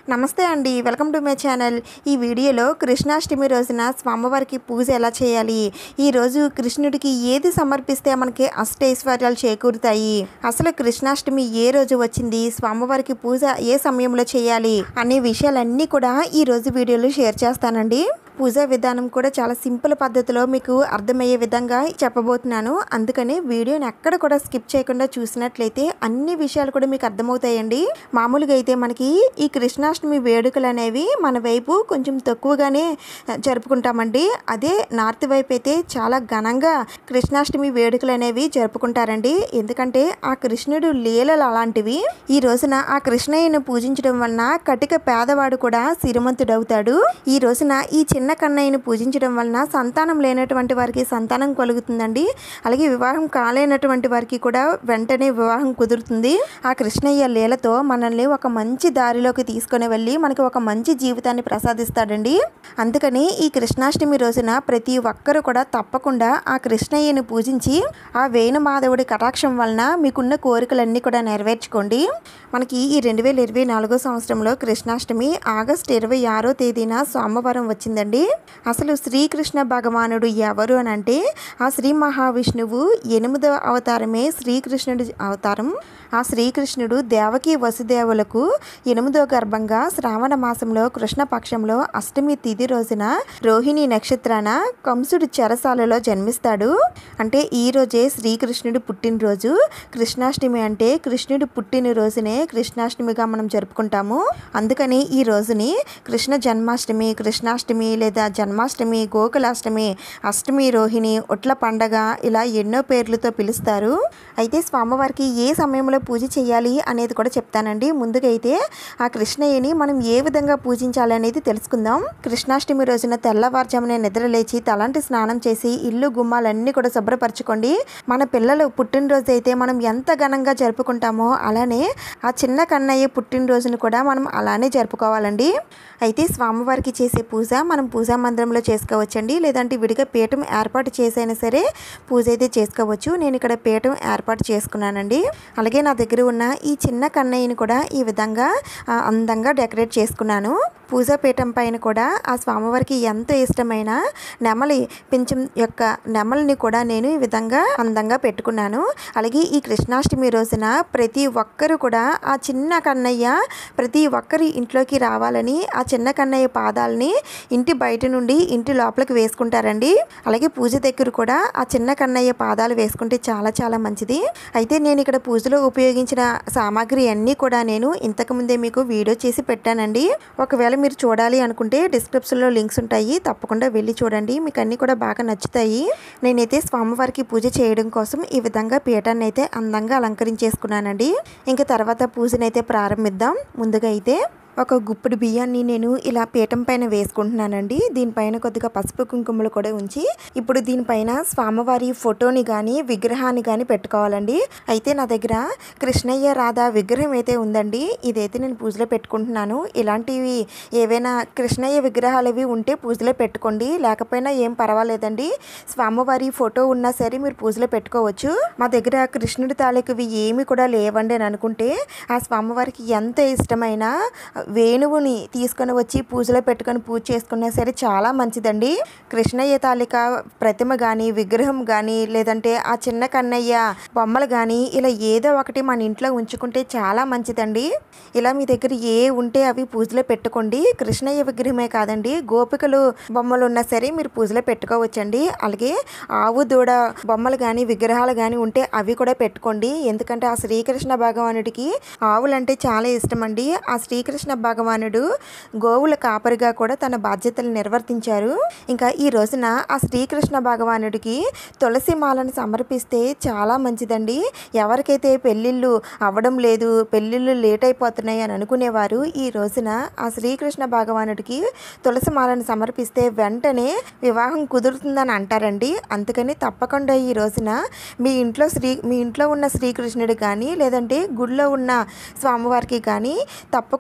నమస్తే అండి welcome to my channel ఈ వీడియోలో కృష్ణాష్టమి రోజున స్వామివారికి పూజ ఎలా చేయాలి ఈ రోజు కృష్ణుడికి ఏది సమర్పిస్తే మనకి అష్టైశ్వర్యాలు చేకూరుతాయి అసలు కృష్ణాష్టమి ఏ రోజు వచ్చింది స్వామివారికి పూజ ఏ సమయంలో చేయాలి అనే విషయాలన్నీ కూడా ఈ రోజు వీడియోలో షేర్ చేస్తానండి పూజా విధానం కూడా చాలా సింపుల్ పద్ధతిలో మీకు అర్థమయ్యే విధంగా చెప్పబోతున్నాను అందుకని వీడియోని ఎక్కడ కూడా స్కిప్ చేయకుండా చూసినట్లయితే అన్ని విషయాలు కూడా మీకు అర్థమవుతాయండి మామూలుగా అయితే మనకి ఈ కృష్ణాష్టమి వేడుకలు అనేవి మన వైపు కొంచెం తక్కువగానే జరుపుకుంటామండి అదే నార్త్ వైపు అయితే చాలా ఘనంగా కృష్ణాష్టమి వేడుకలు అనేవి జరుపుకుంటారండి ఎందుకంటే ఆ కృష్ణుడు లీలలు అలాంటివి ఈ రోజున ఆ కృష్ణయ్యను పూజించడం వలన కటిక పేదవాడు కూడా సిరిమంతుడవుతాడు ఈ రోజున ఈ చిన్న కన్నయ్యను పూజించడం వలన సంతానం లేనటువంటి వారికి సంతానం కలుగుతుందండి అలాగే వివాహం కాలేనటువంటి వారికి కూడా వెంటనే వివాహం కుదురుతుంది ఆ కృష్ణయ్య లీలతో మనల్ని ఒక మంచి దారిలోకి తీసుకొని వెళ్ళి మనకి ఒక మంచి జీవితాన్ని ప్రసాదిస్తాడండి అందుకని ఈ కృష్ణాష్టమి రోజున ప్రతి ఒక్కరూ కూడా తప్పకుండా ఆ కృష్ణయ్యని పూజించి ఆ వేణుమాధవుడి కటాక్షం వలన మీకున్న కోరికలన్నీ కూడా నెరవేర్చుకోండి మనకి ఈ రెండు వేల ఇరవై నాలుగో సంవత్సరంలో కృష్ణాష్టమి ఆగస్ట్ ఇరవై ఆరో తేదీన సోమవారం వచ్చిందండి అసలు శ్రీకృష్ణ భగవానుడు ఎవరు అని అంటే ఆ శ్రీ మహావిష్ణువు ఎనిమిదవ అవతారమే శ్రీకృష్ణుడి అవతారం ఆ శ్రీకృష్ణుడు దేవకి వసుదేవులకు ఎనిమిదో గర్భంగా శ్రావణ మాసంలో కృష్ణ పక్షంలో అష్టమి తిథి రోజున రోహిణి నక్షత్రాన కంసుడు చెరసాలలో జన్మిస్తాడు అంటే ఈ రోజే శ్రీకృష్ణుడి పుట్టినరోజు కృష్ణాష్టమి అంటే కృష్ణుడి పుట్టిన రోజునే కృష్ణాష్టమిగా మనం జరుపుకుంటాము అందుకని ఈ రోజుని కృష్ణ జన్మాష్టమి కృష్ణాష్టమి లేదా జన్మాష్టమి గోకులాష్టమి అష్టమి రోహిణి ఒట్ల పండగ ఇలా ఎన్నో పేర్లతో పిలుస్తారు అయితే స్వామివారికి ఏ సమయంలో పూజ చేయాలి అనేది కూడా చెప్తానండి ముందుగా అయితే ఆ కృష్ణయ్యని మనం ఏ విధంగా పూజించాలి అనేది తెలుసుకుందాం కృష్ణాష్టమి రోజున తెల్లవారుజామున నిద్ర లేచి తలంటి స్నానం చేసి ఇల్లు గుమ్మాలన్నీ కూడా శుభ్రపరచుకోండి మన పిల్లలు పుట్టినరోజు అయితే మనం ఎంత ఘనంగా జరుపుకుంటామో అలానే ఆ చిన్న కన్నయ్య పుట్టినరోజును కూడా మనం అలానే జరుపుకోవాలండి అయితే స్వామివారికి చేసే పూజ మనం పూజా మందిరంలో చేసుకోవచ్చండి లేదంటే విడిగా పీఠం ఏర్పాటు చేసైనా సరే పూజ అయితే చేసుకోవచ్చు నేను ఇక్కడ పీఠం ఏర్పాటు చేసుకున్నానండి అలాగే నా దగ్గర ఉన్న ఈ చిన్న కన్నయ్యని కూడా ఈ విధంగా ఆ, అందంగా డెకరేట్ చేసుకున్నాను పూజా పీఠం పైన కూడా ఆ స్వామివారికి ఎంతో ఇష్టమైన నెమలి పింఛం యొక్క నెమలిని కూడా నేను ఈ విధంగా అందంగా పెట్టుకున్నాను అలాగే ఈ కృష్ణాష్టమి రోజున ప్రతి ఒక్కరు కూడా ఆ చిన్న కన్నయ్య ప్రతి ఒక్కరి ఇంట్లోకి రావాలని ఆ చిన్న కన్నయ్య పాదాలని ఇంటి బయట నుండి ఇంటి లోపలికి వేసుకుంటారండి అలాగే పూజ దగ్గర కూడా ఆ చిన్న కన్నయ్య పాదాలు వేసుకుంటే చాలా చాలా మంచిది అయితే నేను ఇక్కడ పూజలో ఉపయోగించిన సామాగ్రి అన్నీ కూడా నేను ఇంతకుముందే మీకు వీడియో చేసి పెట్టానండి ఒకవేళ మీరు చూడాలి అనుకుంటే డిస్క్రిప్షన్లో లింక్స్ ఉంటాయి తప్పకుండా వెళ్ళి చూడండి మీకు అన్నీ కూడా బాగా నచ్చుతాయి నేనైతే స్వామివారికి పూజ చేయడం కోసం ఈ విధంగా పీఠాన్ని అయితే అందంగా అలంకరించేసుకున్నానండి ఇంకా తర్వాత పూజనైతే ప్రారంభిద్దాం ముందుగా అయితే ఒక గుప్పిడి బియ్యాన్ని నేను ఇలా పీఠం పైన వేసుకుంటున్నానండి దీనిపైన కొద్దిగా పసుపు కుంకుమలు కూడా ఉంచి ఇప్పుడు దీనిపైన స్వామివారి ఫోటోని కానీ విగ్రహాన్ని కానీ పెట్టుకోవాలండి అయితే నా దగ్గర కృష్ణయ్య రాధా విగ్రహం అయితే ఉందండి ఇదైతే నేను పూజలో పెట్టుకుంటున్నాను ఇలాంటివి ఏవైనా కృష్ణయ్య విగ్రహాలు అవి ఉంటే పూజలో పెట్టుకోండి లేకపోయినా ఏం పర్వాలేదండి స్వామివారి ఫోటో ఉన్నా సరే మీరు పూజలో పెట్టుకోవచ్చు మా దగ్గర కృష్ణుడి తాలూకువి ఏమి కూడా లేవండి అని అనుకుంటే ఆ స్వామివారికి ఎంత ఇష్టమైన వేణువుని తీసుకొని వచ్చి పూజలో పెట్టుకొని పూజ చేసుకున్నా సరే చాలా మంచిదండి కృష్ణయ్య తాలిక ప్రతిమ కానీ విగ్రహం కానీ లేదంటే ఆ చిన్న కన్నయ్య బొమ్మలు కానీ ఇలా ఏదో ఒకటి మన ఇంట్లో ఉంచుకుంటే చాలా మంచిదండి ఇలా మీ దగ్గర ఏ ఉంటే అవి పూజలో పెట్టుకోండి కృష్ణయ్య విగ్రహమే కాదండి గోపికలు బొమ్మలు ఉన్నా సరే మీరు పూజలో పెట్టుకోవచ్చండి అలాగే ఆవు దూడ బొమ్మలు కానీ విగ్రహాలు కానీ ఉంటే అవి కూడా పెట్టుకోండి ఎందుకంటే ఆ శ్రీకృష్ణ భగవానుడికి ఆవులంటే చాలా ఇష్టం అండి ఆ శ్రీకృష్ణ భగవానుడు గోవుల కాపరిగా కూడా తన బాధ్యతలు నిర్వర్తించారు ఇంకా ఈ రోజున ఆ శ్రీకృష్ణ భగవానుడికి తులసి మాలను సమర్పిస్తే చాలా మంచిదండి ఎవరికైతే పెళ్ళిళ్ళు అవ్వడం లేదు పెళ్ళిళ్ళు లేట్ అయిపోతున్నాయి అని అనుకునేవారు ఈ రోజున ఆ శ్రీకృష్ణ భగవానుడికి తులసి మాలను సమర్పిస్తే వెంటనే వివాహం కుదురుతుందని అంటారండి అందుకని తప్పకుండా ఈ రోజున మీ ఇంట్లో శ్రీ మీ ఇంట్లో ఉన్న శ్రీకృష్ణుడు కానీ లేదంటే గుడిలో ఉన్న స్వామివారికి కానీ తప్పకుండా తులసి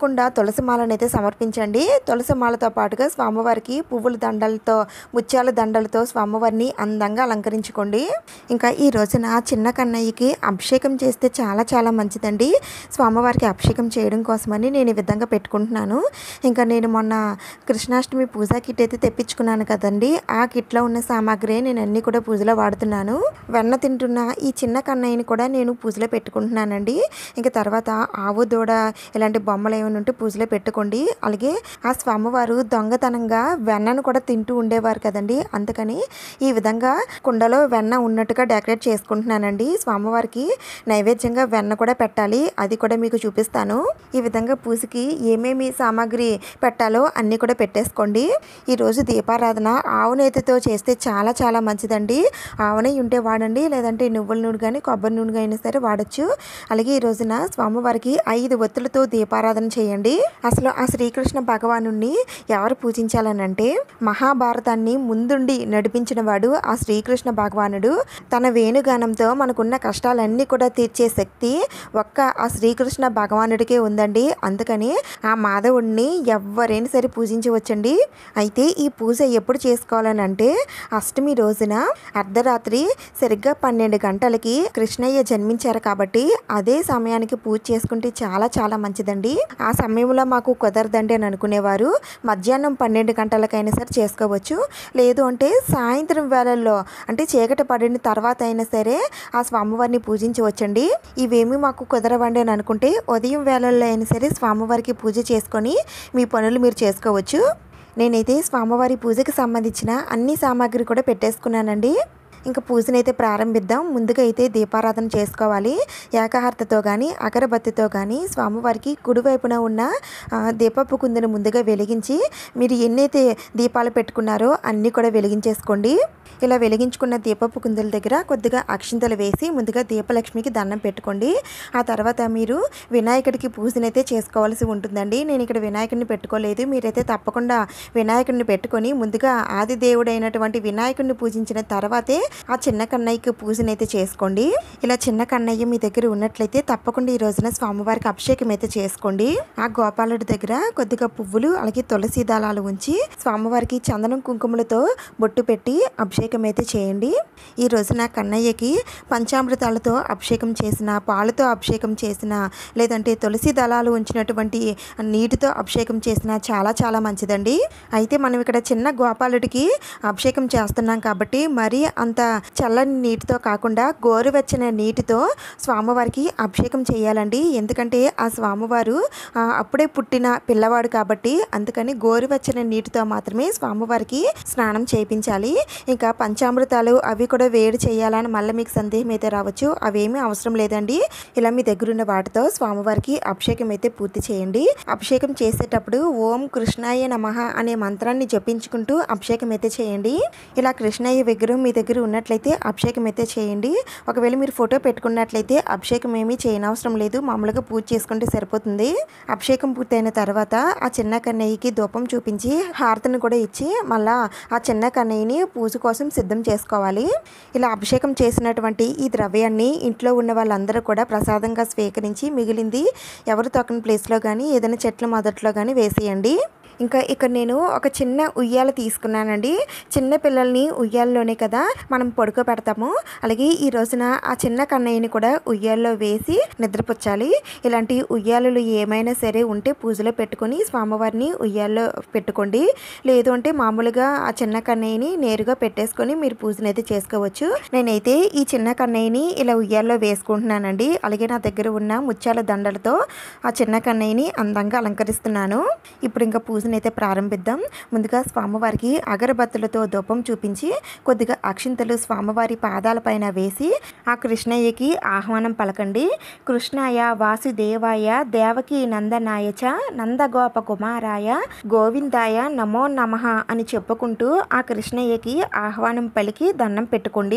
తులసి మాలను అయితే సమర్పించండి తులసి మాలతో పాటుగా స్వామివారికి పువ్వుల దండలతో ముత్యాల దండలతో స్వామివారిని అందంగా అలంకరించుకోండి ఇంకా ఈ రోజున చిన్న కన్నయ్యకి అభిషేకం చేస్తే చాలా చాలా మంచిదండి స్వామివారికి అభిషేకం చేయడం కోసమని నేను ఈ విధంగా పెట్టుకుంటున్నాను ఇంకా నేను మొన్న కృష్ణాష్టమి పూజా కిట్ అయితే తెప్పించుకున్నాను కదండి ఆ కిట్లో ఉన్న సామాగ్రి నేను అన్నీ కూడా పూజలో వాడుతున్నాను వెన్న తింటున్న ఈ చిన్న కన్నయ్యని కూడా నేను పూజలో పెట్టుకుంటున్నానండి ఇంకా తర్వాత ఆవు దూడ ఇలాంటి బొమ్మలు ఏమైనా ఉంటే పూజలో పెట్టుకోండి అలాగే ఆ స్వామివారు దొంగతనంగా వెన్నను కూడా తింటూ ఉండేవారు కదండి అందుకని ఈ విధంగా కుండలో వెన్న ఉన్నట్టుగా డెకరేట్ చేసుకుంటున్నానండి స్వామివారికి నైవేద్యంగా వెన్న కూడా పెట్టాలి అది కూడా మీకు చూపిస్తాను ఈ విధంగా పూజకి ఏమేమి సామాగ్రి పెట్టాలో అన్నీ కూడా పెట్టేసుకోండి ఈరోజు దీపారాధన ఆవు నేతితో చేస్తే చాలా చాలా మంచిదండి ఆవు నెయ్యి ఉంటే వాడండి లేదంటే నువ్వుల నూనె కానీ కొబ్బరి నూనె అయినా సరే వాడచ్చు అలాగే ఈ రోజున స్వామివారికి ఐదు ఒత్తులతో దీపారాధన చేయండి అసలు ఆ శ్రీకృష్ణ భగవాను ఎవరు పూజించాలనంటే మహాభారతాన్ని ముందుండి నడిపించిన వాడు ఆ శ్రీకృష్ణ భగవానుడు తన వేణుగానంతో మనకున్న కష్టాలన్నీ కూడా తీర్చే శక్తి ఒక్క ఆ శ్రీకృష్ణ భగవానుడికే ఉందండి అందుకని ఆ మాధవుడిని ఎవరైనా సరే పూజించవచ్చండి అయితే ఈ పూజ ఎప్పుడు చేసుకోవాలని అంటే అష్టమి రోజున అర్ధరాత్రి సరిగ్గా పన్నెండు గంటలకి కృష్ణయ్య జన్మించారు కాబట్టి అదే సమయానికి పూజ చేసుకుంటే చాలా చాలా మంచిదండి ఆ సమయంలో మాకు కుదరదండి అని అనుకునేవారు మధ్యాహ్నం పన్నెండు గంటలకైనా సరే చేసుకోవచ్చు లేదు అంటే సాయంత్రం వేళల్లో అంటే చీకటి పడిన తర్వాత అయినా సరే ఆ స్వామివారిని పూజించవచ్చండి ఇవేమి మాకు కుదరవండి అని అనుకుంటే ఉదయం వేళల్లో అయినా సరే స్వామివారికి పూజ చేసుకొని మీ పనులు మీరు చేసుకోవచ్చు నేనైతే స్వామివారి పూజకి సంబంధించిన అన్ని సామాగ్రి కూడా పెట్టేసుకున్నానండి ఇంకా పూజనైతే ప్రారంభిద్దాం ముందుగా అయితే దీపారాధన చేసుకోవాలి ఏకహారతతో కానీ అగరబత్తితో కానీ స్వామివారికి కుడివైపున ఉన్న ఆ, దీపపు కుందును ముందుగా వెలిగించి మీరు ఎన్నైతే దీపాలు పెట్టుకున్నారో అన్నీ కూడా వెలిగించేసుకోండి ఇలా వెలిగించుకున్న దీపపు కుందుల దగ్గర కొద్దిగా అక్షింతలు వేసి ముందుగా దీపలక్ష్మికి దండం పెట్టుకోండి ఆ తర్వాత మీరు వినాయకుడికి పూజనైతే చేసుకోవాల్సి ఉంటుందండి నేను ఇక్కడ వినాయకుడిని పెట్టుకోలేదు మీరైతే తప్పకుండా వినాయకుడిని పెట్టుకొని ముందుగా ఆది దేవుడైనటువంటి వినాయకుడిని పూజించిన తర్వాతే ఆ చిన్న కన్నయ్యకి పూజనైతే చేసుకోండి ఇలా చిన్న కన్నయ్య మీ దగ్గర ఉన్నట్లయితే తప్పకుండా ఈ రోజున స్వామివారికి అభిషేకం అయితే చేసుకోండి ఆ గోపాలుడి దగ్గర కొద్దిగా పువ్వులు అలాగే తులసి దళాలు ఉంచి స్వామివారికి చందనం కుంకుమలతో బొట్టు పెట్టి అభిషేకం అయితే చేయండి ఈ రోజున కన్నయ్యకి పంచామృతాలతో అభిషేకం చేసిన పాలతో అభిషేకం చేసిన లేదంటే తులసి దళాలు ఉంచినటువంటి నీటితో అభిషేకం చేసిన చాలా చాలా మంచిదండి అయితే మనం ఇక్కడ చిన్న గోపాలుడికి అభిషేకం చేస్తున్నాం కాబట్టి మరీ అంత చల్లని నీటితో కాకుండా గోరువెచ్చని నీటితో స్వామివారికి అభిషేకం చేయాలండి ఎందుకంటే ఆ స్వామివారు ఆ, అప్పుడే పుట్టిన పిల్లవాడు కాబట్టి అందుకని గోరువెచ్చని నీటితో మాత్రమే స్వామివారికి స్నానం చేయించాలి ఇంకా పంచామృతాలు అవి కూడా వేడి చేయాలని మళ్ళీ మీకు సందేహం అయితే రావచ్చు అవేమీ అవసరం లేదండి ఇలా మీ దగ్గర ఉన్న వాటితో స్వామివారికి అభిషేకం అయితే పూర్తి చేయండి అభిషేకం చేసేటప్పుడు ఓం కృష్ణాయ నమః అనే మంత్రాన్ని జపించుకుంటూ అభిషేకం అయితే చేయండి ఇలా కృష్ణయ్య విగ్రహం మీ దగ్గర ఉన్నట్లయితే అభిషేకం అయితే చేయండి ఒకవేళ మీరు ఫోటో పెట్టుకున్నట్లయితే అభిషేకం ఏమీ చేయనవసరం లేదు మామూలుగా పూజ చేసుకుంటే సరిపోతుంది అభిషేకం పూర్తయిన తర్వాత ఆ చిన్న కన్నయ్యకి ధూపం చూపించి హారతిని కూడా ఇచ్చి మళ్ళా ఆ చిన్న కన్నయ్యని పూజ కోసం సిద్ధం చేసుకోవాలి ఇలా అభిషేకం చేసినటువంటి ఈ ద్రవ్యాన్ని ఇంట్లో ఉన్న వాళ్ళందరూ కూడా ప్రసాదంగా స్వీకరించి మిగిలింది ఎవరు తొక్కని ప్లేస్లో కానీ ఏదైనా చెట్ల మొదట్లో కానీ వేసేయండి ఇంకా ఇక్కడ నేను ఒక చిన్న ఉయ్యాల తీసుకున్నానండి చిన్న పిల్లల్ని ఉయ్యాల్లోనే కదా మనం పడుకోబెడతాము అలాగే ఈ రోజున ఆ చిన్న కన్నయ్యని కూడా ఉయ్యాల్లో వేసి నిద్రపుచ్చాలి ఇలాంటి ఉయ్యాలలు ఏమైనా సరే ఉంటే పూజలో పెట్టుకొని స్వామివారిని ఉయ్యాల్లో పెట్టుకోండి లేదు అంటే మామూలుగా ఆ చిన్న కన్నయ్యని నేరుగా పెట్టేసుకొని మీరు పూజను అయితే చేసుకోవచ్చు నేనైతే ఈ చిన్న కన్నయ్యని ఇలా ఉయ్యాల్లో వేసుకుంటున్నానండి అలాగే నా దగ్గర ఉన్న ముత్యాల దండలతో ఆ చిన్న కన్నయ్యని అందంగా అలంకరిస్తున్నాను ఇప్పుడు ఇంకా పూజను అయితే ప్రారంభిద్దాం ముందుగా స్వామివారికి అగరబత్తులతో ధూపం చూపించి కొద్దిగా అక్షింతలు స్వామివారి పాదాలపైన వేసి ఆ కృష్ణయ్యకి ఆహ్వానం పలకండి కృష్ణాయ వాసుదేవాయ దేవకి నందనాయ చ నందగోప కుమారాయ గోవిందాయ నమో నమః అని చెప్పుకుంటూ ఆ కృష్ణయ్యకి ఆహ్వానం పలికి దండం పెట్టుకోండి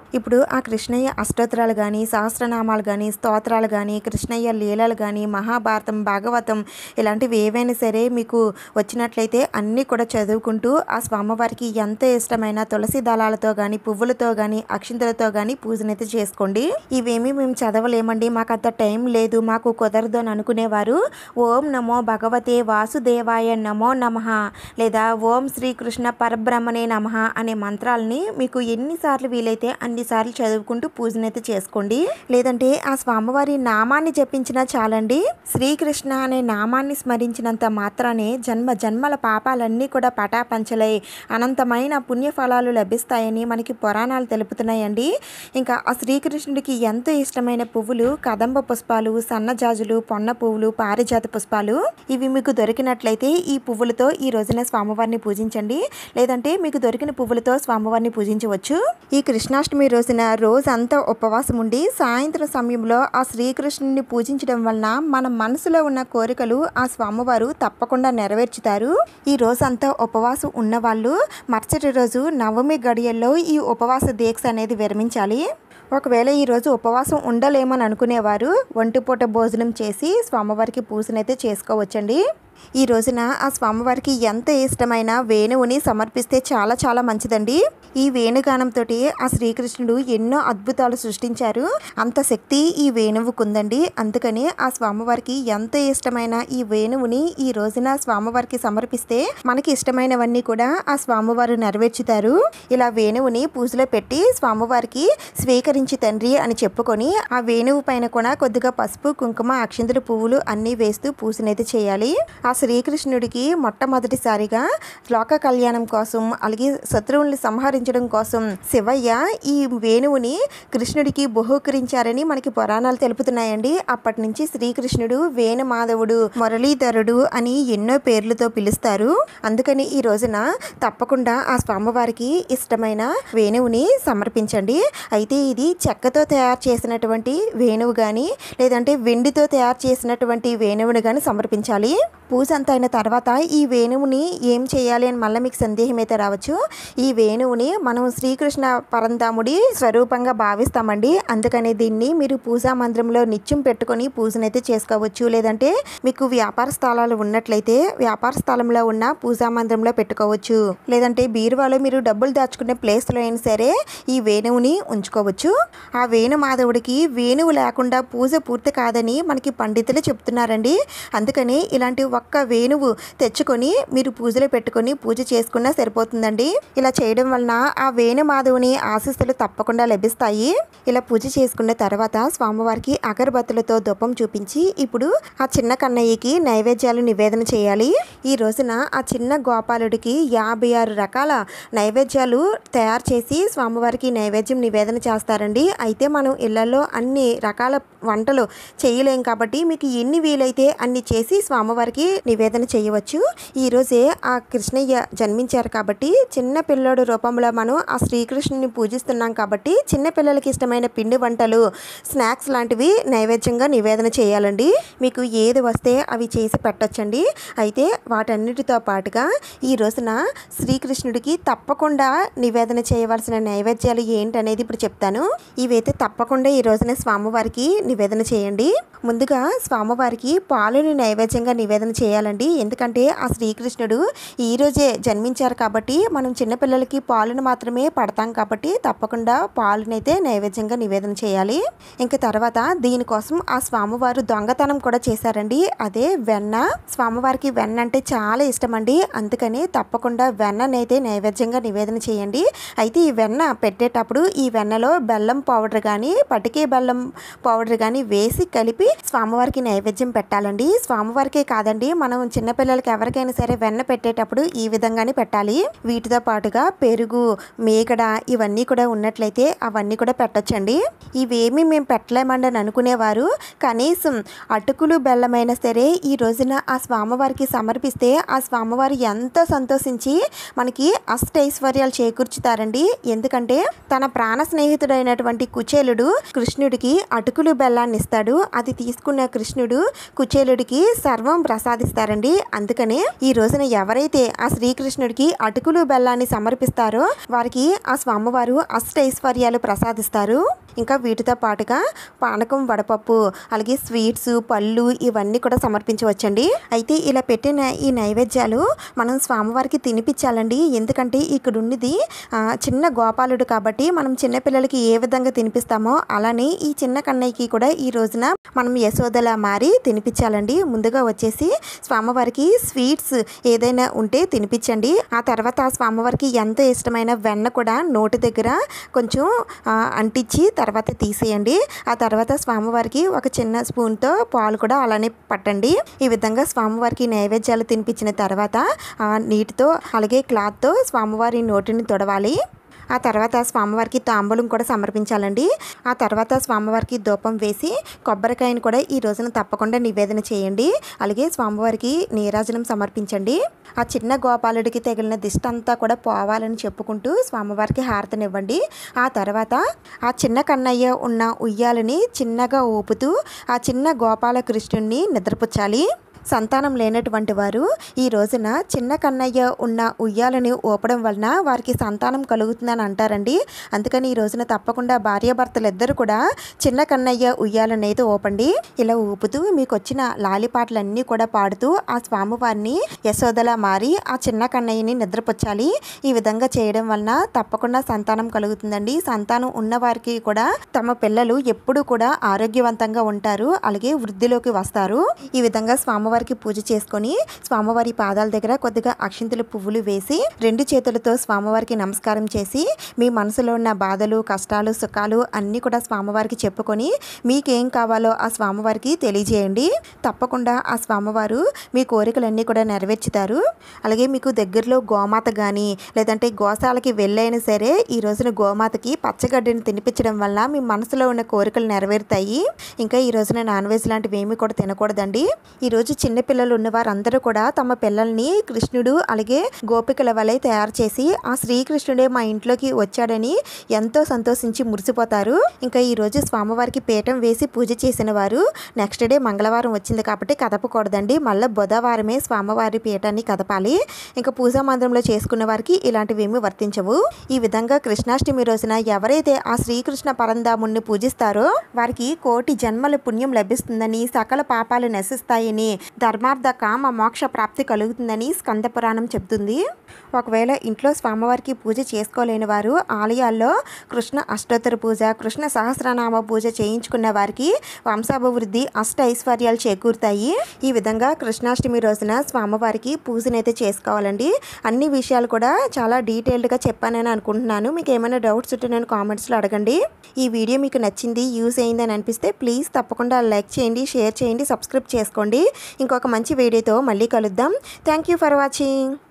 ఇప్పుడు ఆ కృష్ణయ్య అష్టోత్తరాలు కానీ సహస్రనామాలు కానీ స్తోత్రాలు కానీ కృష్ణయ్య లీలలు కానీ మహాభారతం భాగవతం ఇలాంటివి ఏవైనా సరే మీకు వచ్చినట్లయితే అన్నీ కూడా చదువుకుంటూ ఆ స్వామివారికి ఎంతో ఇష్టమైన తులసి దళాలతో కానీ పువ్వులతో కానీ అక్షింతలతో కానీ పూజనైతే చేసుకోండి ఇవేమీ మేము చదవలేమండి మాకు అంత టైం లేదు మాకు కుదరదు అని అనుకునేవారు ఓం నమో భగవతే వాసుదేవాయ నమో నమ లేదా ఓం శ్రీకృష్ణ పరబ్రహ్మణే నమ అనే మంత్రాలని మీకు ఎన్నిసార్లు వీలైతే అన్నిసార్లు చదువుకుంటూ పూజనైతే చేసుకోండి లేదంటే ఆ స్వామివారి నామాన్ని జపించినా చాలండి శ్రీకృష్ణ అనే నామాన్ని స్మరించినంత మాత్రానే జన్మ జన్మల పాపాలన్నీ కూడా పటాపంచలై అనంతమైన పుణ్యఫలాలు లభిస్తాయని మనకి పురాణాలు తెలుపుతున్నాయండి ఇంకా ఆ శ్రీకృష్ణుడికి ఎంతో ఇష్టమైన పువ్వులు కదంబ పుష్పాలు సన్నజాజులు పొన్న పువ్వులు పారిజాత పుష్పాలు ఇవి మీకు దొరికినట్లయితే ఈ పువ్వులతో ఈ రోజున స్వామివారిని పూజించండి లేదంటే మీకు దొరికిన పువ్వులతో స్వామివారిని పూజించవచ్చు ఈ కృష్ణాష్టమి రోజున రోజంతా ఉపవాసం ఉండి సాయంత్రం సమయంలో ఆ శ్రీకృష్ణుని పూజించడం వలన మన మనసులో ఉన్న కోరికలు ఆ స్వామివారు తప్పకుండా నెరవేర్చుతారు ఈ రోజంతా ఉపవాసం ఉన్నవాళ్ళు మరుసటి రోజు నవమి గడియల్లో ఈ ఉపవాస దీక్ష అనేది విరమించాలి ఒకవేళ ఈరోజు ఉపవాసం ఉండలేమని అనుకునేవారు ఒంటిపూట భోజనం చేసి స్వామివారికి పూజనైతే చేసుకోవచ్చండి ఈ రోజున ఆ స్వామివారికి ఎంత ఇష్టమైన వేణువుని సమర్పిస్తే చాలా చాలా మంచిదండి ఈ వేణుగానంతో ఆ శ్రీకృష్ణుడు ఎన్నో అద్భుతాలు సృష్టించారు అంత శక్తి ఈ వేణువుకుందండి అందుకని ఆ స్వామివారికి ఎంత ఇష్టమైన ఈ వేణువుని ఈ రోజున స్వామివారికి సమర్పిస్తే మనకి ఇష్టమైనవన్నీ కూడా ఆ స్వామివారు నెరవేర్చుతారు ఇలా వేణువుని పూజలో పెట్టి స్వామివారికి స్వీకరించి తండ్రి అని చెప్పుకొని ఆ వేణువు పైన కూడా కొద్దిగా పసుపు కుంకుమ అక్షింతలు పువ్వులు అన్నీ వేస్తూ పూజనైతే చేయాలి ఆ శ్రీకృష్ణుడికి మొట్టమొదటిసారిగా లోక కళ్యాణం కోసం అలాగే శత్రువుల్ని సంహరించడం కోసం శివయ్య ఈ వేణువుని కృష్ణుడికి బహుకరించారని మనకి పురాణాలు తెలుపుతున్నాయండి అప్పటి నుంచి శ్రీకృష్ణుడు వేణుమాధవుడు మురళీధరుడు అని ఎన్నో పేర్లతో పిలుస్తారు అందుకని ఈ రోజున తప్పకుండా ఆ స్వామివారికి ఇష్టమైన వేణువుని సమర్పించండి అయితే ఇది చెక్కతో తయారు చేసినటువంటి వేణువు కానీ లేదంటే వెండితో తయారు చేసినటువంటి వేణువుని కానీ సమర్పించాలి పూజ అంతా అయిన తర్వాత ఈ వేణువుని ఏం చేయాలి అని మళ్ళీ మీకు సందేహం అయితే రావచ్చు ఈ వేణువుని మనం శ్రీకృష్ణ పరంధాముడి స్వరూపంగా భావిస్తామండి అందుకని దీన్ని మీరు పూజా మందిరంలో నిత్యం పెట్టుకొని పూజనైతే చేసుకోవచ్చు లేదంటే మీకు వ్యాపార స్థలాలు ఉన్నట్లయితే వ్యాపార స్థలంలో ఉన్న పూజా మందిరంలో పెట్టుకోవచ్చు లేదంటే బీరువాలో మీరు డబ్బులు దాచుకునే ప్లేస్లో అయినా సరే ఈ వేణువుని ఉంచుకోవచ్చు ఆ వేణు మాధవుడికి వేణువు లేకుండా పూజ పూర్తి కాదని మనకి పండితులు చెప్తున్నారండి అందుకని ఇలాంటి ఒక్క వేణువు తెచ్చుకొని మీరు పూజలో పెట్టుకొని పూజ చేసుకున్నా సరిపోతుందండి ఇలా చేయడం వలన ఆ వేణు మాధవుని ఆశీస్సులు తప్పకుండా లభిస్తాయి ఇలా పూజ చేసుకున్న తర్వాత స్వామివారికి అగరబత్తులతో ధూపం చూపించి ఇప్పుడు ఆ చిన్న కన్నయ్యకి నైవేద్యాలు నివేదన చేయాలి ఈ రోజున ఆ చిన్న గోపాలుడికి యాభై ఆరు రకాల నైవేద్యాలు తయారు చేసి స్వామివారికి నైవేద్యం నివేదన చేస్తారండి అయితే మనం ఇళ్లలో అన్ని రకాల వంటలు చేయలేం కాబట్టి మీకు ఎన్ని వీలైతే అన్ని చేసి స్వామివారికి నివేదన చేయవచ్చు ఈరోజే ఆ కృష్ణయ్య జన్మించారు కాబట్టి చిన్న పిల్లోడు రూపంలో మనం ఆ శ్రీకృష్ణుని పూజిస్తున్నాం కాబట్టి చిన్న పిల్లలకి ఇష్టమైన పిండి వంటలు స్నాక్స్ లాంటివి నైవేద్యంగా నివేదన చేయాలండి మీకు ఏది వస్తే అవి చేసి పెట్టొచ్చండి అయితే వాటన్నిటితో పాటుగా ఈ రోజున శ్రీకృష్ణుడికి తప్పకుండా నివేదన చేయవలసిన నైవేద్యాలు ఏంటనేది ఇప్పుడు చెప్తాను ఇవైతే తప్పకుండా ఈ రోజున స్వామివారికి నివేదన చేయండి ముందుగా స్వామివారికి పాలుని నైవేద్యంగా నివేదన చేయాలండి ఎందుకంటే ఆ శ్రీకృష్ణుడు ఈ రోజే జన్మించారు కాబట్టి మనం చిన్నపిల్లలకి పాలను మాత్రమే పడతాం కాబట్టి తప్పకుండా పాలునైతే నైవేద్యంగా నివేదన చేయాలి ఇంకా తర్వాత దీనికోసం ఆ స్వామివారు దొంగతనం కూడా చేశారండి అదే వెన్న స్వామివారికి వెన్న అంటే చాలా ఇష్టం అండి అందుకని తప్పకుండా వెన్ననైతే నైవేద్యంగా నివేదన చేయండి అయితే ఈ వెన్న పెట్టేటప్పుడు ఈ వెన్నలో బెల్లం పౌడర్ కానీ పటికే బెల్లం పౌడర్ కానీ వేసి కలిపి స్వామివారికి నైవేద్యం పెట్టాలండి స్వామివారికే కాదండి మనం చిన్నపిల్లలకి ఎవరికైనా సరే వెన్న పెట్టేటప్పుడు ఈ విధంగానే పెట్టాలి వీటితో పాటుగా పెరుగు మేగడ ఇవన్నీ కూడా ఉన్నట్లయితే అవన్నీ కూడా పెట్టొచ్చండి ఇవేమి మేము పెట్టలేమండి అని అనుకునేవారు కనీసం అటుకులు బెల్లమైనా సరే ఈ రోజున ఆ స్వామివారికి సమర్పిస్తే ఆ స్వామివారు ఎంతో సంతోషించి మనకి అష్టైశ్వర్యాలు చేకూర్చుతారండి ఎందుకంటే తన ప్రాణ స్నేహితుడైనటువంటి కుచేలుడు కృష్ణుడికి అటుకులు బెల్లాన్ని ఇస్తాడు అది తీసుకున్న కృష్ణుడు కుచేలుడికి సర్వం ప్రసాదిస్తాడు ప్రసాదిస్తారండి అందుకనే ఈ రోజున ఎవరైతే ఆ శ్రీకృష్ణుడికి అటుకులు బెల్లాన్ని సమర్పిస్తారో వారికి ఆ స్వామివారు అష్టైశ్వర్యాలు ప్రసాదిస్తారు ఇంకా వీటితో పాటుగా పానకం వడపప్పు అలాగే స్వీట్స్ పళ్ళు ఇవన్నీ కూడా సమర్పించవచ్చండి అయితే ఇలా పెట్టిన ఈ నైవేద్యాలు మనం స్వామివారికి తినిపించాలండి ఎందుకంటే ఇక్కడ ఉన్నది ఆ, చిన్న గోపాలుడు కాబట్టి మనం చిన్నపిల్లలకి ఏ విధంగా తినిపిస్తామో అలానే ఈ చిన్న కన్నయ్యకి కూడా ఈ రోజున మనం యశోదలా మారి తినిపించాలండి ముందుగా వచ్చేసి స్వామివారికి స్వీట్స్ ఏదైనా ఉంటే తినిపించండి ఆ తర్వాత ఆ స్వామివారికి ఎంతో ఇష్టమైన వెన్న కూడా నోటి దగ్గర కొంచెం ఆ, అంటించి తర్వాత తీసేయండి ఆ తర్వాత స్వామివారికి ఒక చిన్న స్పూన్తో పాలు కూడా అలానే పట్టండి ఈ విధంగా స్వామివారికి నైవేద్యాలు తినిపించిన తర్వాత ఆ నీటితో అలాగే క్లాత్తో స్వామివారి నోటిని తొడవాలి ఆ తర్వాత స్వామివారికి తాంబూలం కూడా సమర్పించాలండి ఆ తర్వాత స్వామివారికి ధూపం వేసి కొబ్బరికాయను కూడా ఈ రోజున తప్పకుండా నివేదన చేయండి అలాగే స్వామివారికి నీరాజనం సమర్పించండి ఆ చిన్న గోపాలుడికి తగిలిన దిష్టి అంతా కూడా పోవాలని చెప్పుకుంటూ స్వామివారికి హారతనివ్వండి ఆ తర్వాత ఆ చిన్న కన్నయ్య ఉన్న ఉయ్యాలని చిన్నగా ఊపుతూ ఆ చిన్న గోపాల కృష్ణుణ్ణి నిద్రపుచ్చాలి సంతానం లేనటువంటి వారు ఈ రోజున చిన్న కన్నయ్య ఉన్న ఉయ్యాలని ఊపడం వలన వారికి సంతానం కలుగుతుందని అంటారండి అందుకని ఈ రోజున తప్పకుండా భార్యాభర్తలు ఇద్దరు కూడా చిన్న కన్నయ్య ఉయ్యాలని అయితే ఊపండి ఇలా ఊపుతూ మీకు వచ్చిన లాలిపాటలన్నీ కూడా పాడుతూ ఆ స్వామివారిని యశోదలా మారి ఆ చిన్న కన్నయ్యని నిద్రపుచ్చాలి ఈ విధంగా చేయడం వలన తప్పకుండా సంతానం కలుగుతుందండి సంతానం ఉన్న వారికి కూడా తమ పిల్లలు ఎప్పుడూ కూడా ఆరోగ్యవంతంగా ఉంటారు అలాగే వృద్ధిలోకి వస్తారు ఈ విధంగా స్వామివారికి పూజ చేసుకొని స్వామివారి పాదాల దగ్గర కొద్దిగా అక్షింతలు పువ్వులు వేసి రెండు చేతులతో స్వామివారికి నమస్కారం చేసి మీ మనసులో ఉన్న బాధలు కష్టాలు సుఖాలు అన్నీ కూడా స్వామివారికి చెప్పుకొని మీకేం కావాలో ఆ స్వామివారికి తెలియజేయండి తప్పకుండా ఆ స్వామివారు మీ కోరికలన్నీ కూడా నెరవేర్చుతారు అలాగే మీకు దగ్గరలో గోమాత కానీ లేదంటే గోశాలకి వెళ్ళైనా సరే ఈ రోజున గోమాతకి పచ్చగడ్డిని తినిపించడం వల్ల మీ మనసులో ఉన్న కోరికలు నెరవేరుతాయి ఇంకా ఈ రోజున నాన్ వెజ్ లాంటివి ఏమీ కూడా తినకూడదండి ఈ రోజు చిన్న పిల్లలు ఉన్న వారందరూ కూడా తమ పిల్లల్ని కృష్ణుడు అలాగే గోపికల వలె తయారు చేసి ఆ శ్రీకృష్ణుడే మా ఇంట్లోకి వచ్చాడని ఎంతో సంతోషించి మురిసిపోతారు ఇంకా ఈ రోజు స్వామివారికి పీఠం వేసి పూజ చేసిన వారు నెక్స్ట్ డే మంగళవారం వచ్చింది కాబట్టి కదపకూడదండి మళ్ళీ బుధవారమే స్వామివారి పీఠాన్ని కదపాలి ఇంకా పూజా మందిరంలో చేసుకున్న వారికి ఇలాంటివి ఏమీ వర్తించవు ఈ విధంగా కృష్ణాష్టమి రోజున ఎవరైతే ఆ శ్రీకృష్ణ పరంధాముణ్ణి పూజిస్తారో వారికి కోటి జన్మల పుణ్యం లభిస్తుందని సకల పాపాలు నశిస్తాయని ధర్మార్థ కామ మోక్ష ప్రాప్తి కలుగుతుందని స్కంద పురాణం చెబుతుంది ఒకవేళ ఇంట్లో స్వామివారికి పూజ చేసుకోలేని వారు ఆలయాల్లో కృష్ణ అష్టోత్తర పూజ కృష్ణ సహస్రనామ పూజ చేయించుకున్న వారికి వంశాభివృద్ధి అష్ట ఐశ్వర్యాలు చేకూరుతాయి ఈ విధంగా కృష్ణాష్టమి రోజున స్వామివారికి పూజనైతే చేసుకోవాలండి అన్ని విషయాలు కూడా చాలా డీటెయిల్డ్గా చెప్పానని అనుకుంటున్నాను మీకు ఏమైనా డౌట్స్ ఉంటే నేను కామెంట్స్లో అడగండి ఈ వీడియో మీకు నచ్చింది యూస్ అయిందని అనిపిస్తే ప్లీజ్ తప్పకుండా లైక్ చేయండి షేర్ చేయండి సబ్స్క్రైబ్ చేసుకోండి ఇంకొక మంచి వీడియోతో మళ్ళీ కలుద్దాం థ్యాంక్ యూ ఫర్ వాచింగ్